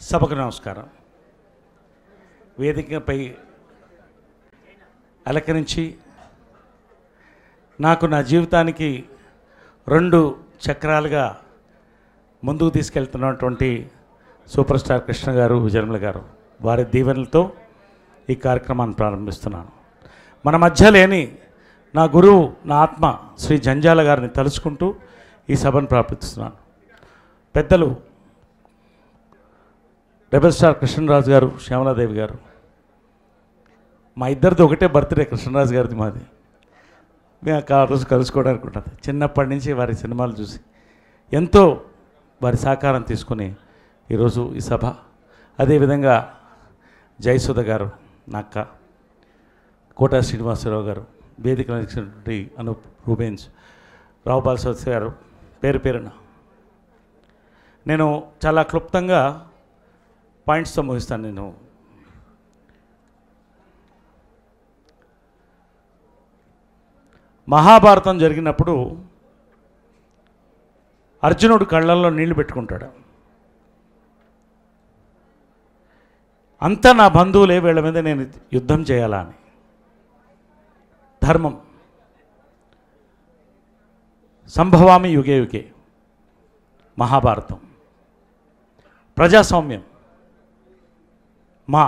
సభకు నమస్కారం వేదికపై అలకరించి నాకు నా జీవితానికి రెండు చక్రాలుగా ముందుకు తీసుకెళ్తున్నటువంటి సూపర్ స్టార్ కృష్ణ గారు విజయర్మల గారు వారి దీవెనలతో ఈ కార్యక్రమాన్ని ప్రారంభిస్తున్నాను మన మధ్య లేని నా గురువు నా ఆత్మ శ్రీ జంజాల గారిని తలుచుకుంటూ ఈ సభను ప్రారంభిస్తున్నాను పెద్దలు రెబల్ స్టార్ కృష్ణరాజు గారు శ్యామలాదేవి గారు మా ఇద్దరిది ఒకటే బర్త్డే కృష్ణరాజు గారిది మాది మేము ఆ రోజు కలుసుకోవడానికి ఉంటుంది చిన్నప్పటి నుంచి వారి సినిమాలు చూసి ఎంతో వారి సహకారం తీసుకుని ఈరోజు ఈ సభ అదేవిధంగా జయసుధ గారు నక్క కోటా శ్రీనివాసరావు గారు వేదిక నడిచినటువంటి అనూప్ రూబెన్స్ రావుపాల్ సత్య గారు పేరు పేరున నేను చాలా క్లుప్తంగా పాయింట్స్తో ముగిస్తాను నేను మహాభారతం జరిగినప్పుడు అర్జునుడు కళ్ళల్లో నీళ్లు పెట్టుకుంటాడు అంతా నా బంధువులే వీళ్ళ మీద నేను యుద్ధం చేయాలా అని ధర్మం సంభవామి యుగే యుగే మహాభారతం ప్రజాస్వామ్యం మా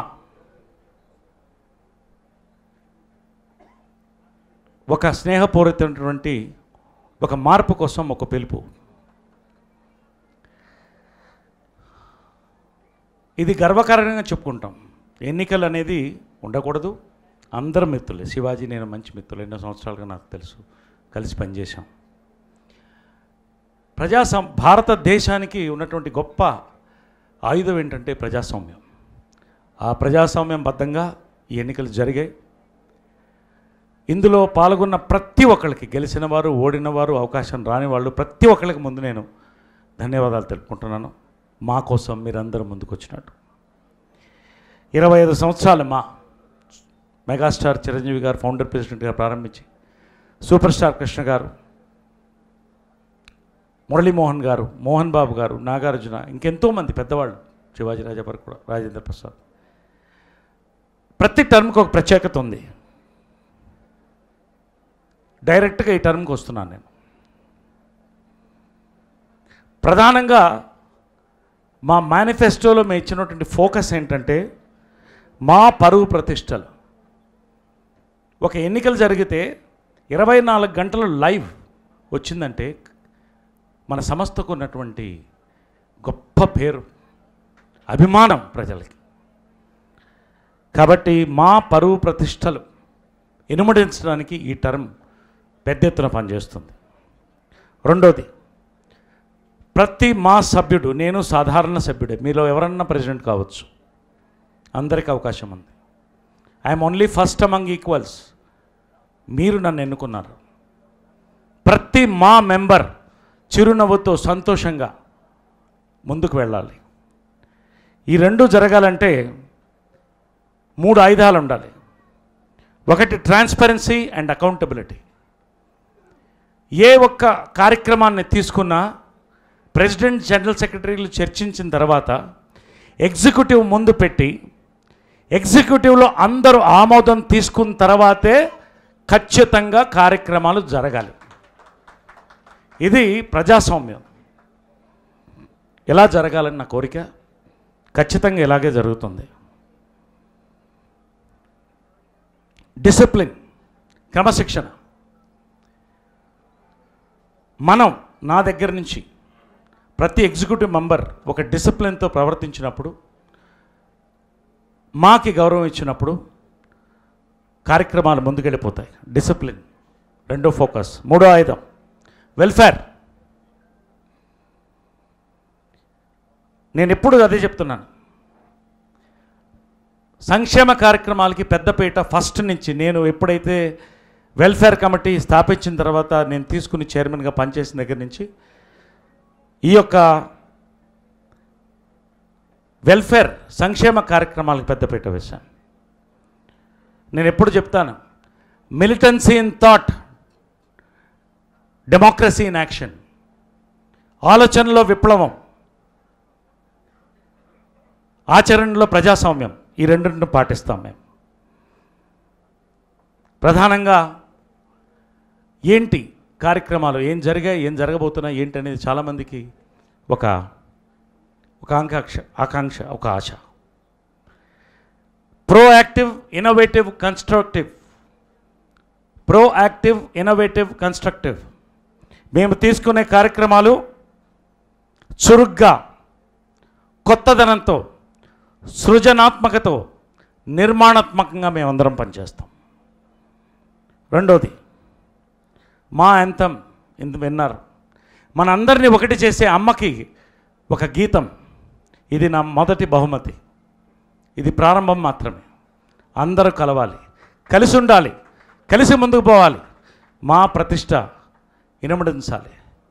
ఒక స్నేహపూరితమైనటువంటి ఒక మార్పు కోసం ఒక పిలుపు ఇది గర్వకారణంగా చెప్పుకుంటాం ఎన్నికలు అనేది ఉండకూడదు అందరం మిత్రులే శివాజీ నేను మంచి మిత్రులు ఎన్నో సంవత్సరాలుగా నాకు తెలుసు కలిసి పనిచేశాం ప్రజాసం భారతదేశానికి ఉన్నటువంటి గొప్ప ఆయుధం ఏంటంటే ప్రజాస్వామ్యం ఆ ప్రజాస్వామ్యం బద్ధంగా ఈ ఎన్నికలు జరిగాయి ఇందులో పాల్గొన్న ప్రతి ఒక్కరికి గెలిచిన వారు ఓడిన వారు అవకాశం రాని వాళ్ళు ప్రతి ఒక్కరికి ముందు నేను ధన్యవాదాలు తెలుపుకుంటున్నాను మా కోసం మీరందరూ ముందుకు వచ్చినట్టు ఇరవై ఐదు సంవత్సరాలు మా మెగాస్టార్ చిరంజీవి గారు ఫౌండర్ ప్రెసిడెంట్గా ప్రారంభించి సూపర్ స్టార్ కృష్ణ గారు మురళీమోహన్ గారు మోహన్ బాబు గారు నాగార్జున ఇంకెంతోమంది పెద్దవాళ్ళు శివాజీ రాజాపర్ కూడా రాజేంద్ర ప్రసాద్ ప్రతి టర్మ్కి ఒక ప్రత్యేకత ఉంది డైరెక్ట్గా ఈ టర్మ్కి వస్తున్నాను నేను ప్రధానంగా మా మేనిఫెస్టోలో మేము ఇచ్చినటువంటి ఫోకస్ ఏంటంటే మా పరువు ప్రతిష్టలు ఒక ఎన్నికలు జరిగితే ఇరవై నాలుగు గంటలు లైవ్ వచ్చిందంటే మన సంస్థకు ఉన్నటువంటి గొప్ప పేరు అభిమానం ప్రజలకి కాబట్టి మా పరువు ప్రతిష్టలు ఇనుమడించడానికి ఈ టర్మ్ పెద్ద ఎత్తున పనిచేస్తుంది రెండోది ప్రతి మా సభ్యుడు నేను సాధారణ సభ్యుడే మీలో ఎవరన్నా ప్రెసిడెంట్ కావచ్చు అందరికీ అవకాశం ఉంది I'm only first among equals మీరు నన్ను ఎన్నుకున్నారు ప్రతి మా మెంబర్ చిరునవ్వుతో సంతోషంగా ముందుకు వెళ్ళాలి ఈ రెండు జరగాలంటే మూడు ఆయుధాలు ఉండాలి ఒకటి ట్రాన్స్పరెన్సీ అండ్ అకౌంటబిలిటీ ఏ ఒక్క కార్యక్రమాన్ని తీసుకున్నా ప్రెసిడెంట్ జనరల్ సెక్రటరీలు చర్చించిన తర్వాత ఎగ్జిక్యూటివ్ ముందు పెట్టి ఎగ్జిక్యూటివ్లో అందరూ ఆమోదం తీసుకున్న తర్వాతే ఖచ్చితంగా కార్యక్రమాలు జరగాలి ఇది ప్రజాస్వామ్యం ఎలా జరగాలని నా కోరిక ఖచ్చితంగా ఇలాగే జరుగుతుంది డిసిప్లిన్ క్రమశిక్షణ మనం నా దగ్గర నుంచి ప్రతి ఎగ్జిక్యూటివ్ మెంబర్ ఒక డిసిప్లిన్తో ప్రవర్తించినప్పుడు మాకి గౌరవం ఇచ్చినప్పుడు కార్యక్రమాలు ముందుకెళ్ళిపోతాయి డిసిప్లిన్ రెండో ఫోకస్ మూడో ఆయుధం వెల్ఫేర్ నేను ఎప్పుడు అదే చెప్తున్నాను సంక్షేమ కార్యక్రమాలకి పెద్దపీట ఫస్ట్ నుంచి నేను ఎప్పుడైతే వెల్ఫేర్ కమిటీ స్థాపించిన తర్వాత నేను తీసుకుని చైర్మన్గా పనిచేసిన దగ్గర నుంచి ఈ యొక్క వెల్ఫేర్ సంక్షేమ కార్యక్రమాలకు పెద్దపీట వేశాను నేను ఎప్పుడు చెప్తాను militancy in thought democracy in action ఆలోచనలో విప్లవం ఆచరణలో ప్రజాస్వామ్యం ఈ రెండింటిని పాటిస్తాం మేము ప్రధానంగా ఏంటి కార్యక్రమాలు ఏం జరిగాయి ఏం జరగబోతున్నాయి ఏంటి అనేది చాలామందికి ఒక ఒక ఆకాంక్ష ఆకాంక్ష ఒక ఆశ proactive innovative constructive proactive innovative constructive మేము తీసుకునే కార్యక్రమాలు చురుగ్గా కొత్తదనంతో సృజనాత్మకతో నిర్మాణాత్మకంగా మేమందరం పనిచేస్తాం రెండోది మా అంతం ఇంత విన్నారు మనందరినీ ఒకటి చేసే అమ్మకి ఒక గీతం ఇది నా మొదటి బహుమతి ఇది ప్రారంభం మాత్రమే అందరూ కలవాలి కలిసి ఉండాలి కలిసి ముందుకు పోవాలి మా ప్రతిష్ట ఇనమడించాలి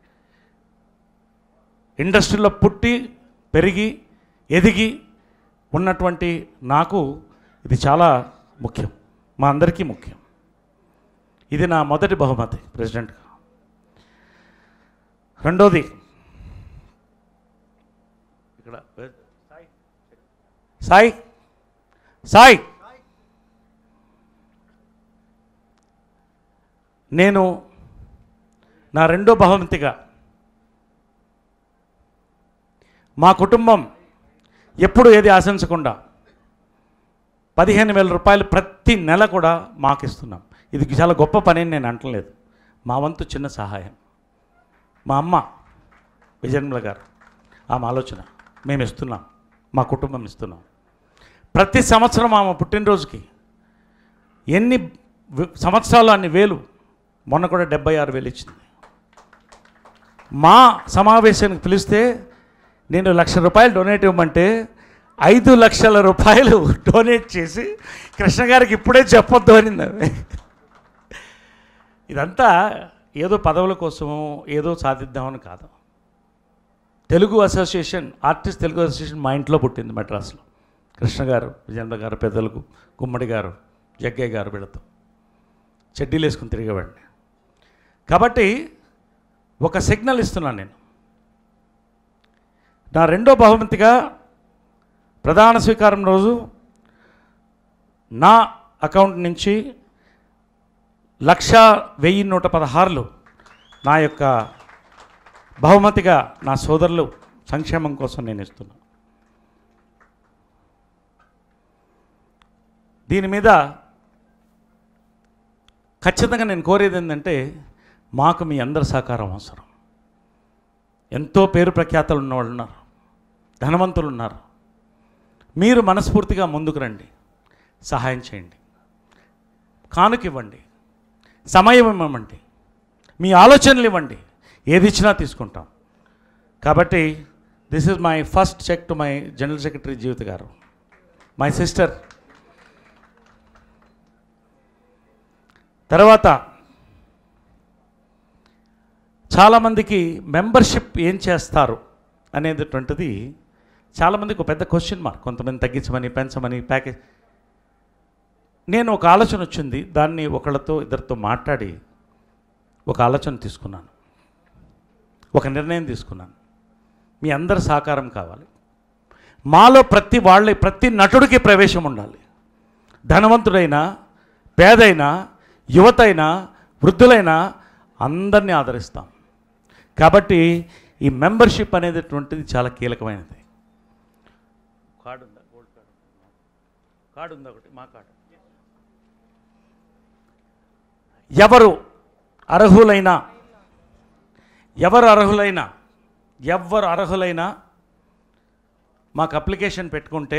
ఇండస్ట్రీలో పుట్టి పెరిగి ఎదిగి ఉన్నటువంటి నాకు ఇది చాలా ముఖ్యం మా అందరికీ ముఖ్యం ఇది నా మొదటి బహుమతి ప్రెసిడెంట్గా రెండోది ఇక్కడ సాయి సాయి నేను నా రెండో బహుమతిగా మా కుటుంబం ఎప్పుడు ఏది ఆశించకుండా పదిహేను వేల రూపాయలు ప్రతి నెల కూడా మాకు ఇస్తున్నాం ఇది చాలా గొప్ప పని అని నేను అంటలేదు మా వంతు చిన్న సహాయం మా అమ్మ విజయన్మల గారు ఆమె ఆలోచన మేము ఇస్తున్నాం మా కుటుంబం ఇస్తున్నాం ప్రతి సంవత్సరం ఆమె పుట్టినరోజుకి ఎన్ని వి- సంవత్సరాలు అన్ని వేలు మొన్న కూడా డెబ్బై ఆరు వేలు ఇచ్చింది మా సమావేశానికి పిలిస్తే నేను లక్ష రూపాయలు డొనేట్ ఇవ్వమంటే ఐదు లక్షల రూపాయలు డొనేట్ చేసి కృష్ణ గారికి ఇప్పుడే చెప్పొద్దు అనింది ఆమె. ఇదంతా ఏదో పదవుల కోసమో ఏదో సాధిద్దామని కాదు Telugu association artist Telugu association మా ఇంట్లో పుట్టింది మెడ్రాస్లో కృష్ణ గారు విజేంద్ర గారు పెద్దలకు గుమ్మడి గారు జగ్గయ్య గారు వీళ్ళతో చెడ్డీలు వేసుకుని తిరిగేవాడిని కాబట్టి ఒక సిగ్నల్ ఇస్తున్నాను నేను నా రెండో బహుమతిగా ప్రధాన స్వీకారం రోజు నా అకౌంట్ నుంచి లక్ష వెయ్యి నూట పదహారులు నా యొక్క బహుమతిగా నా సోదరులు సంక్షేమం కోసం నేను ఇస్తున్నాను దీని మీద ఖచ్చితంగా నేను కోరేది ఏంటంటే మాకు మీ అందరి సహకారం అవసరం ఎంతో పేరు ప్రఖ్యాతలు ఉన్నవాళ్ళు ఉన్నారు ధనవంతులు ఉన్నారు మీరు మనస్ఫూర్తిగా ముందుకు రండి సహాయం చేయండి కానుక ఇవ్వండి సమయం ఇవ్వమండి మీ ఆలోచనలు ఇవ్వండి ఏది ఇచ్చినా తీసుకుంటాం కాబట్టి this is my first cheque to my general secretary Jeevitha గారు మై సిస్టర్ తర్వాత చాలామందికి మెంబర్షిప్ ఏం చేస్తారు అనేటటువంటిది చాలామందికి ఒక పెద్ద క్వశ్చన్ మార్క్ కొంతమంది తగ్గించమని పెంచమని ప్యాకేజ్ నేను ఒక ఆలోచన వచ్చింది దాన్ని ఒకళ్ళతో ఇద్దరితో మాట్లాడి ఒక ఆలోచన తీసుకున్నాను ఒక నిర్ణయం తీసుకున్నాను మీ అందరి సహకారం కావాలి మాలో ప్రతి వాళ్ళ ప్రతి నటుడికి ప్రవేశం ఉండాలి ధనవంతుడైనా పేదైనా యువతైనా వృద్ధులైనా అందరినీ ఆదరిస్తాం కాబట్టి ఈ మెంబర్షిప్ అనేటటువంటిది చాలా కీలకమైనది కార్డు ఉందా గోల్డ్ కార్డు కార్డు ఉందా ఒకటి మా కార్డు ఎవరు అర్హులైనా ఎవరు అర్హులైనా ఎవరు అర్హులైనా మాకు అప్లికేషన్ పెట్టుకుంటే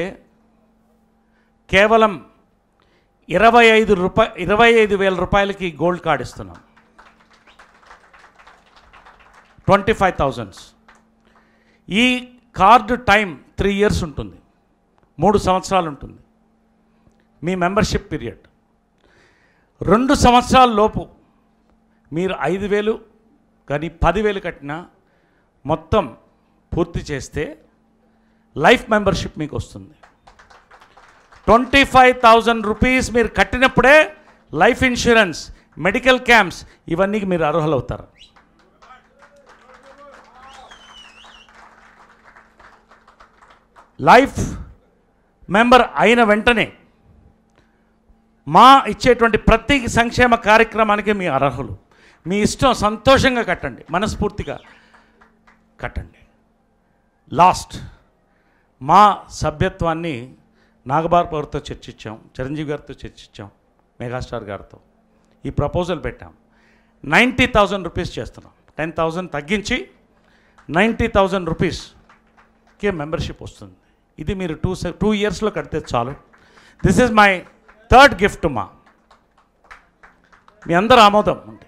కేవలం ఇరవై ఐదు రూపాయ ఇరవై ఐదు వేల రూపాయలకి గోల్డ్ కార్డ్ ఇస్తున్నాం ట్వంటీ ఫైవ్ థౌజండ్స్ ఈ కార్డు టైం త్రీ ఇయర్స్ ఉంటుంది మూడు సంవత్సరాలు ఉంటుంది మీ మెంబర్షిప్ పీరియడ్ రెండు సంవత్సరాల లోపు మీరు ఐదు వేలు కానీ పదివేలు కట్టినా మొత్తం పూర్తి చేస్తే లైఫ్ మెంబర్షిప్ మీకు వస్తుంది ట్వంటీ ఫైవ్ థౌజండ్ రూపీస్ మీరు కట్టినప్పుడే లైఫ్ ఇన్సూరెన్స్ మెడికల్ క్యాంప్స్ ఇవన్నీ మీరు అర్హులవుతారు లైఫ్ మెంబర్ అయిన వెంటనే మా ఇచ్చేటువంటి ప్రతి సంక్షేమ కార్యక్రమానికి మీ అర్హులు మీ ఇష్టం సంతోషంగా కట్టండి మనస్ఫూర్తిగా కట్టండి లాస్ట్ మా సభ్యత్వాన్ని నాగబాబు గారితో చర్చించాం చిరంజీవి గారితో చర్చించాం మెగాస్టార్ గారితో ఈ ప్రపోజల్ పెట్టాం నైంటీ థౌజండ్ రూపీస్ చేస్తున్నాం టెన్ థౌజండ్ తగ్గించి నైంటీ థౌజండ్ రూపీస్కే మెంబర్షిప్ వస్తుంది ఇది మీరు టూ టూ ఇయర్స్లో కడితే చాలు this is my third gift మా మీ అందరు ఆమోదం ఉంటే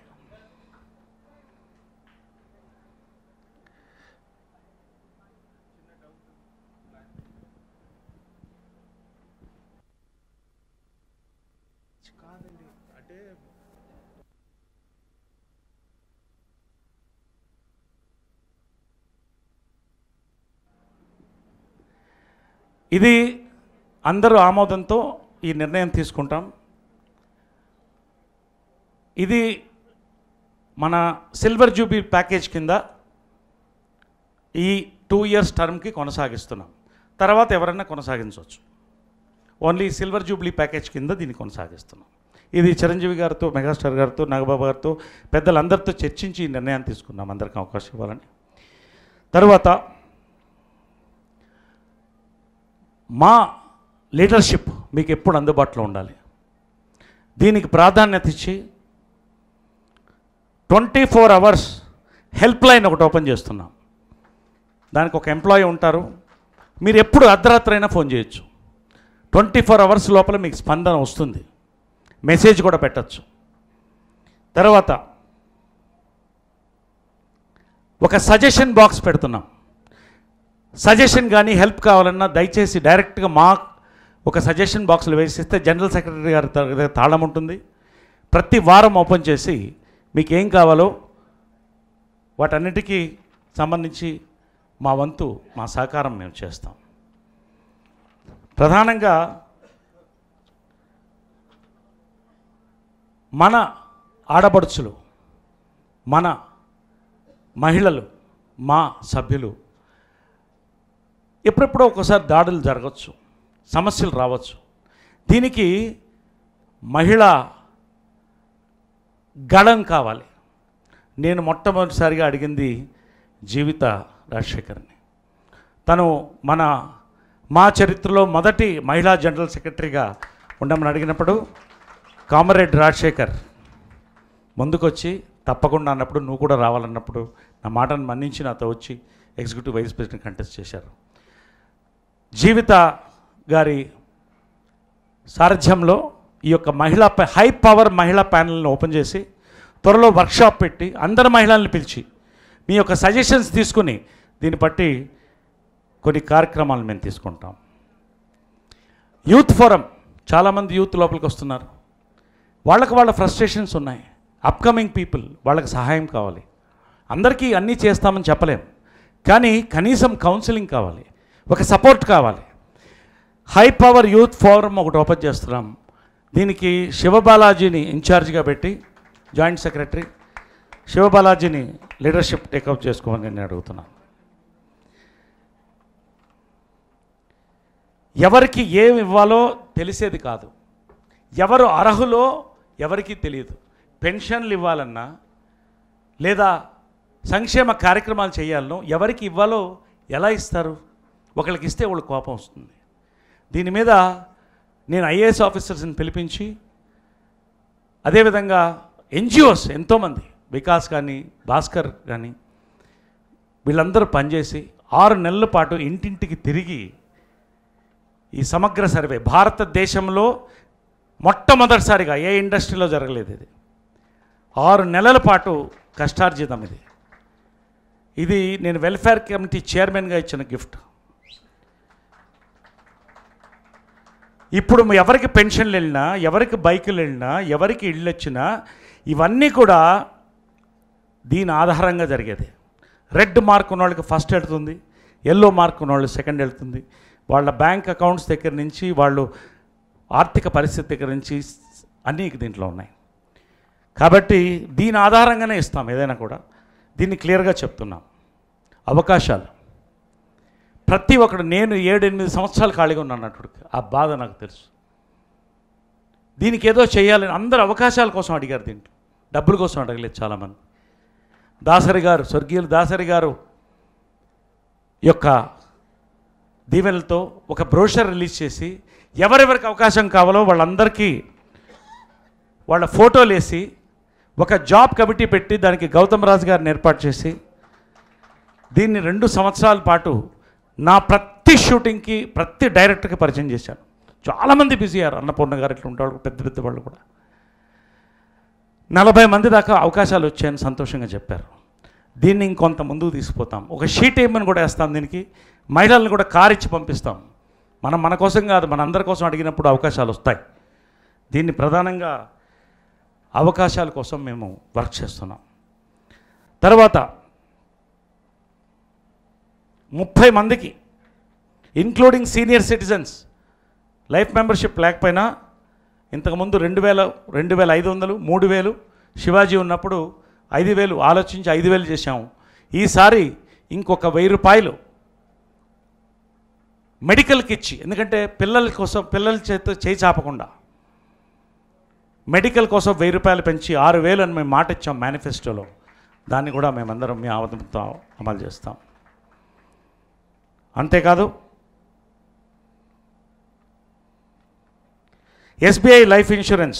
ఇది అందరూ ఆమోదంతో ఈ నిర్ణయం తీసుకుంటాం ఇది మన సిల్వర్ జూబీ ప్యాకేజ్ కింద ఈ టూ ఇయర్స్ టర్మ్కి కొనసాగిస్తున్నాం తర్వాత ఎవరైనా కొనసాగించవచ్చు ఓన్లీ సిల్వర్ జూబ్లీ ప్యాకేజ్ కింద దీన్ని కొనసాగిస్తున్నాం ఇది చిరంజీవి గారితో మెగాస్టార్ గారితో నాగబాబు గారితో పెద్దలందరితో చర్చించి ఈ నిర్ణయాన్ని తీసుకున్నాం అందరికీ అవకాశం ఇవ్వాలని తర్వాత మా లీడర్షిప్ మీకు ఎప్పుడు అందుబాటులో ఉండాలి దీనికి ప్రాధాన్యత ఇచ్చి twenty four hours help line ఒకటి ఓపెన్ చేస్తున్నాం దానికి ఒక ఎంప్లాయీ ఉంటారు మీరు ఎప్పుడు అర్ధరాత్రి అయినా ఫోన్ చేయొచ్చు ట్వంటీ ఫోర్ అవర్స్ లోపల మీకు స్పందన వస్తుంది మెసేజ్ కూడా పెట్టచ్చు తర్వాత ఒక సజెషన్ బాక్స్ పెడుతున్నాం సజెషన్ కానీ హెల్ప్ కావాలన్నా దయచేసి డైరెక్ట్గా మా ఒక సజెషన్ బాక్స్లో వేసిస్తే జనరల్ సెక్రటరీ గారి దగ్గర తాళం ఉంటుంది ప్రతి వారం ఓపెన్ చేసి మీకు ఏం కావాలో వాటన్నిటికీ సంబంధించి మా వంతు మా సహకారం మేము చేస్తాం ప్రధానంగా మన ఆడపడుచులు మన మహిళలు మా సభ్యులు ఎప్పుడెప్పుడో ఒకసారి దాడులు జరగచ్చు సమస్యలు రావచ్చు దీనికి మహిళ గళం కావాలి నేను మొట్టమొదటిసారిగా అడిగింది జీవిత రాజశేఖర్ని తను మన మా చరిత్రలో మొదటి మహిళా జనరల్ సెక్రటరీగా ఉండమని అడిగినప్పుడు కామరేడ్ రాజశేఖర్ ముందుకొచ్చి తప్పకుండా అన్నప్పుడు నువ్వు కూడా రావాలన్నప్పుడు నా మాటను మన్నించి నాతో వచ్చి ఎగ్జిక్యూటివ్ వైస్ ప్రెసిడెంట్ కంటెస్ట్ చేశారు జీవిత గారి సారథ్యంలో ఈ యొక్క మహిళా ప- హై పవర్ మహిళా ప్యానల్ని ఓపెన్ చేసి త్వరలో వర్క్షాప్ పెట్టి అందరు మహిళల్ని పిలిచి మీ యొక్క సజెషన్స్ తీసుకుని దీన్ని బట్టి కొన్ని కార్యక్రమాలు మేము తీసుకుంటాం యూత్ ఫోరం చాలామంది యూత్ లోపలికి వస్తున్నారు వాళ్ళకి వాళ్ళ ఫ్రస్ట్రేషన్స్ ఉన్నాయి అప్కమింగ్ పీపుల్ వాళ్ళకి సహాయం కావాలి అందరికీ అన్నీ చేస్తామని చెప్పలేం కానీ కనీసం కౌన్సిలింగ్ కావాలి ఒక సపోర్ట్ కావాలి హై పవర్ యూత్ ఫోరం ఒకటి ఓపెన్ చేస్తున్నాం దీనికి శివబాలాజీని ఇన్ఛార్జిగా పెట్టి జాయింట్ సెక్రటరీ శివబాలాజీని లీడర్షిప్ టేకప్ చేసుకోమని నేను అడుగుతున్నాను ఎవరికి ఏమి ఇవ్వాలో తెలిసేది కాదు ఎవరు అర్హులో ఎవరికీ తెలియదు పెన్షన్లు ఇవ్వాలన్నా లేదా సంక్షేమ కార్యక్రమాలు చేయాలనో ఎవరికి ఇవ్వాలో ఎలా ఇస్తారు ఒకరికి ఇస్తే వాళ్ళు కోపం వస్తుంది దీని మీద నేను ఐఏఎస్ ఆఫీసర్స్ని పిలిపించి అదేవిధంగా ఎన్జిఓస్ ఎంతోమంది వికాస్ కానీ భాస్కర్ కానీ వీళ్ళందరూ పనిచేసి ఆరు నెలల పాటు ఇంటింటికి తిరిగి ఈ సమగ్ర సర్వే భారతదేశంలో మొట్టమొదటిసారిగా ఏ ఇండస్ట్రీలో జరగలేదు ఇది ఆరు నెలల పాటు కష్టార్జితం ఇది ఇది నేను వెల్ఫేర్ కమిటీ చైర్మన్గా ఇచ్చిన గిఫ్ట్ ఇప్పుడు ఎవరికి పెన్షన్లు వెళ్ళినా ఎవరికి బైకులు వెళ్ళినా ఎవరికి ఇళ్ళు వచ్చినా ఇవన్నీ కూడా దీని ఆధారంగా జరిగేది రెడ్ మార్క్ ఉన్న వాళ్ళకి ఫస్ట్ వెళ్తుంది ఎల్లో మార్క్ ఉన్న వాళ్ళు సెకండ్ వెళ్తుంది వాళ్ళ బ్యాంక్ అకౌంట్స్ దగ్గర నుంచి వాళ్ళు ఆర్థిక పరిస్థితి దగ్గర నుంచి అన్నీ దీంట్లో ఉన్నాయి కాబట్టి దీని ఆధారంగానే ఇస్తాం ఏదైనా కూడా దీన్ని క్లియర్గా చెప్తున్నాం అవకాశాలు ప్రతి ఒక్కడు నేను ఏడు ఎనిమిది సంవత్సరాలు ఖాళీగా ఉన్నాను అన్నట్టు ఆ బాధ నాకు తెలుసు దీనికి ఏదో చేయాలని అందరు అవకాశాల కోసం అడిగారు దీంట్లో డబ్బుల కోసం అడగలేదు చాలామంది దాసరి గారు స్వర్గీయులు దాసరి గారు యొక్క దీవెనలతో ఒక బ్రోషర్ రిలీజ్ చేసి ఎవరెవరికి అవకాశం కావాలో వాళ్ళందరికీ వాళ్ళ ఫోటోలు వేసి ఒక జాబ్ కమిటీ పెట్టి దానికి గౌతమ్ రాజు గారిని ఏర్పాటు చేసి దీన్ని రెండు సంవత్సరాల పాటు నా ప్రతి షూటింగ్కి ప్రతి డైరెక్టర్కి పరిచయం చేశాను చాలామంది బిజీ అయ్యారు అన్నపూర్ణ గారు ఇట్లా ఉంటారు పెద్ద పెద్ద వాళ్ళు కూడా నలభై మంది దాకా అవకాశాలు వచ్చాయని సంతోషంగా చెప్పారు దీన్ని ఇంకొంత ముందుకు తీసుకుపోతాం ఒక షీట్ ఏమని కూడా వేస్తాం దీనికి మహిళలను కూడా కార్ ఇచ్చి పంపిస్తాం మనం మన కోసం కాదు మన అందరి కోసం అడిగినప్పుడు అవకాశాలు వస్తాయి దీన్ని ప్రధానంగా అవకాశాల కోసం మేము వర్క్ చేస్తున్నాం తర్వాత ముప్పై మందికి including senior citizens life membership లేకపోయినా ఇంతకుముందు రెండు వేల రెండు వేల ఐదు వందలు మూడు వేలు శివాజీ ఉన్నప్పుడు ఐదు వేలు ఆలోచించి ఐదు వేలు చేశాము ఈసారి ఇంకొక వెయ్యి రూపాయలు మెడికల్కి ఇచ్చి ఎందుకంటే పిల్లల కోసం పిల్లల చేత చేయి చాపకుండా మెడికల్ కోసం వెయ్యి రూపాయలు పెంచి ఆరు వేలు అని మేము మాట ఇచ్చాం మేనిఫెస్టోలో దాన్ని కూడా మేమందరం మీ ఆవదంతో అమలు చేస్తాం అంతేకాదు ఎస్బీఐ లైఫ్ ఇన్సూరెన్స్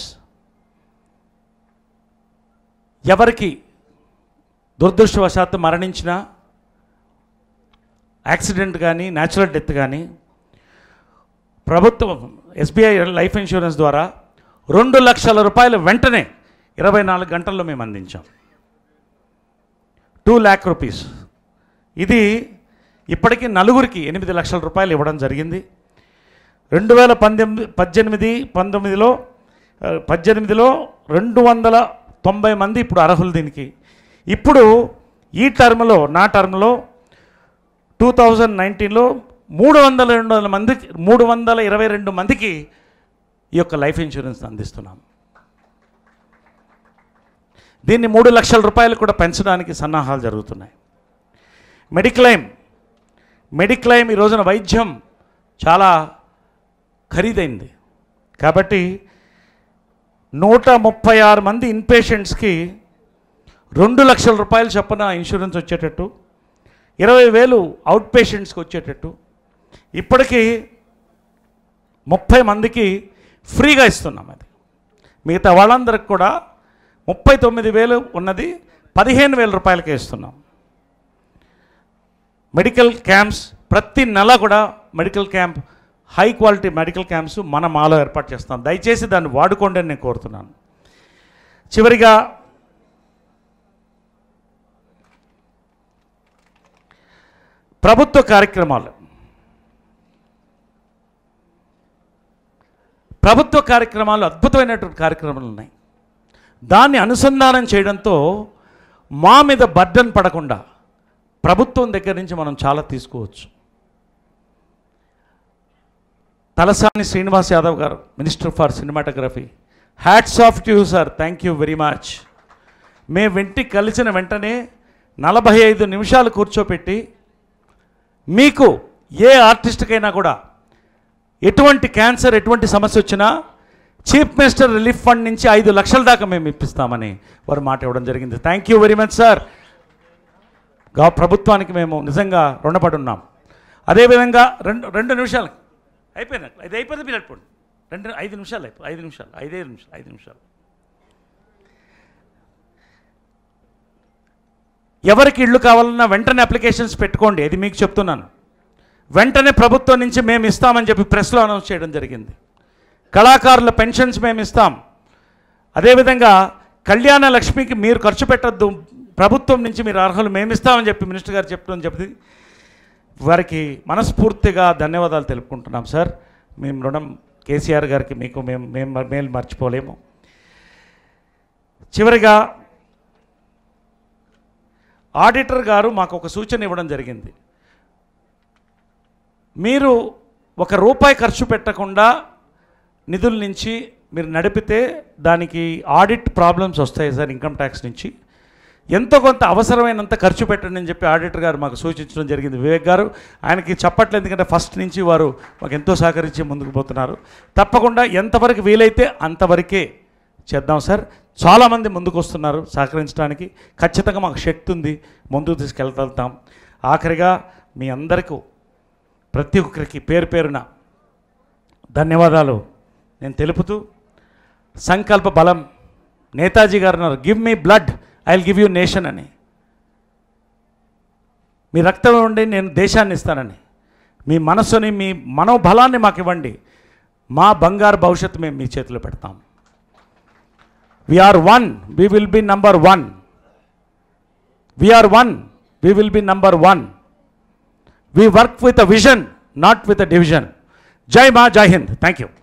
ఎవరికి దురదృష్టవశాత్తు మరణించిన యాక్సిడెంట్ కానీ న్యాచురల్ డెత్ కానీ ప్రభుత్వం ఎస్బీఐ లైఫ్ ఇన్సూరెన్స్ ద్వారా రెండు లక్షల రూపాయలు వెంటనే ఇరవై నాలుగు గంటల్లో మేము అందించాం టూ ల్యాక్ రూపీస్ ఇది ఇప్పటికీ నలుగురికి ఎనిమిది లక్షల రూపాయలు ఇవ్వడం జరిగింది రెండు వేల పంతొమ్మిది పద్దెనిమిది పంతొమ్మిదిలో ఆ, పద్దెనిమిదిలో రెండు వందల తొంభై మంది ఇప్పుడు అర్హులు దీనికి ఇప్పుడు ఈ టర్మ్లో నా టర్మ్లో టూ థౌజండ్ నైన్టీన్లో మూడు వందల రెండు వందల మందికి మూడు వందల ఇరవై రెండు మందికి ఈ యొక్క లైఫ్ ఇన్సూరెన్స్ అందిస్తున్నాం దీన్ని మూడు లక్షల రూపాయలు కూడా పెంచడానికి సన్నాహాలు జరుగుతున్నాయి మెడిక్లైమ్ మెడిక్లైమ్ ఈ రోజున వైద్యం చాలా ఖరీదైంది కాబట్టి నూట ముప్పై ఆరు మంది ఇన్పేషెంట్స్కి రెండు లక్షల రూపాయలు చొప్పున ఇన్సూరెన్స్ వచ్చేటట్టు ఇరవై వేలు అవుట్ పేషెంట్స్కి వచ్చేటట్టు ఇప్పటికీ ముప్పై మందికి ఫ్రీగా ఇస్తున్నాం అది మిగతా వాళ్ళందరికి కూడా ముప్పై తొమ్మిది వేలు ఉన్నది పదిహేను వేల రూపాయలకే ఇస్తున్నాం మెడికల్ క్యాంప్స్ ప్రతి నెల కూడా medical camp high quality medical camps మన మాలో ఏర్పాటు చేస్తాం దయచేసి దాన్ని వాడుకోండి అని నేను కోరుతున్నాను చివరిగా ప్రభుత్వ కార్యక్రమాలు ప్రభుత్వ కార్యక్రమాలు అద్భుతమైనటువంటి కార్యక్రమాలు ఉన్నాయి దాన్ని అనుసంధానం చేయడంతో మా మీద బర్డన్ పడకుండా ప్రభుత్వం దగ్గర నుంచి మనం చాలా తీసుకోవచ్చు తలసాని శ్రీనివాస్ యాదవ్ గారు minister for cinematography hats off to you sir thank you very much మేము వెంటి కలిసిన వెంటనే నలభై ఐదు నిమిషాలు కూర్చోపెట్టి మీకు ఏ ఆర్టిస్ట్కైనా కూడా ఎటువంటి క్యాన్సర్ ఎటువంటి సమస్య వచ్చినా చీఫ్ మినిస్టర్ రిలీఫ్ ఫండ్ నుంచి ఐదు లక్షల దాకా మేము ఇప్పిస్తామని వారు మాట ఇవ్వడం జరిగింది thank you very much sir గా ప్రభుత్వానికి మేము నిజంగా రుణపడి ఉన్నాం అదేవిధంగా రెండు రెండు నిమిషాలు అయిపోయింది ఇది అయిపోయింది మీరు అయిపోండి రెండు ఐదు నిమిషాలు అయిపో ఐదు నిమిషాలు ఐదే నిమిషాలు ఐదు నిమిషాలు ఎవరికి ఇళ్ళు కావాలన్నా వెంటనే అప్లికేషన్స్ పెట్టుకోండి ఇది మీకు చెప్తున్నాను వెంటనే ప్రభుత్వం నుంచి మేము ఇస్తామని చెప్పి ప్రెస్లో అనౌన్స్ చేయడం జరిగింది కళాకారుల పెన్షన్స్ మేము ఇస్తాం అదేవిధంగా కళ్యాణ లక్ష్మికి మీరు ఖర్చు పెట్టద్దు ప్రభుత్వం నుంచి మీరు అర్హులు మేము ఇస్తామని చెప్పి మినిస్టర్ గారు చెప్పడం చెప్పి వారికి మనస్ఫూర్తిగా ధన్యవాదాలు తెలుపుకుంటున్నాం సార్ మేము రుణం కేసీఆర్ గారికి మీకు మేము మేము మేలు మర్చిపోలేము చివరిగా ఆడిటర్ గారు మాకు ఒక సూచన ఇవ్వడం జరిగింది మీరు ఒక రూపాయి ఖర్చు పెట్టకుండా నిధుల నుంచి మీరు నడిపితే దానికి ఆడిట్ ప్రాబ్లమ్స్ వస్తాయి సార్ ఇన్కమ్ ట్యాక్స్ నుంచి ఎంతో కొంత అవసరమైనంత ఖర్చు పెట్టండి అని చెప్పి ఆడిటర్ గారు మాకు సూచించడం జరిగింది వివేక్ గారు ఆయనకి చెప్పట్లేదు ఎందుకంటే ఫస్ట్ నుంచి వారు మాకు ఎంతో సహకరించి ముందుకు పోతున్నారు తప్పకుండా ఎంతవరకు వీలైతే అంతవరకే చేద్దాం సార్ చాలామంది ముందుకు వస్తున్నారు సహకరించడానికి ఖచ్చితంగా మాకు శక్తి ఉంది ముందుకు తీసుకెళ్తాం ఆఖరిగా మీ అందరికీ ప్రతి ఒక్కరికి పేరు పేరున ధన్యవాదాలు నేను తెలుపుతూ సంకల్ప బలం నేతాజీ గారు అన్నారు give me blood I will give you nation అని మీ రక్తం ఉండి నేను దేశాన్ని ఇస్తానని మీ మనస్సుని మీ మనోబలాన్ని మాకు ఇవ్వండి మా బంగారు భవిష్యత్తు మేము మీ చేతిలో పెడతాం we are one we will be number one we are one we will be number one we work with a vision not with a division జై మా జై హింద్ థ్యాంక్ యూ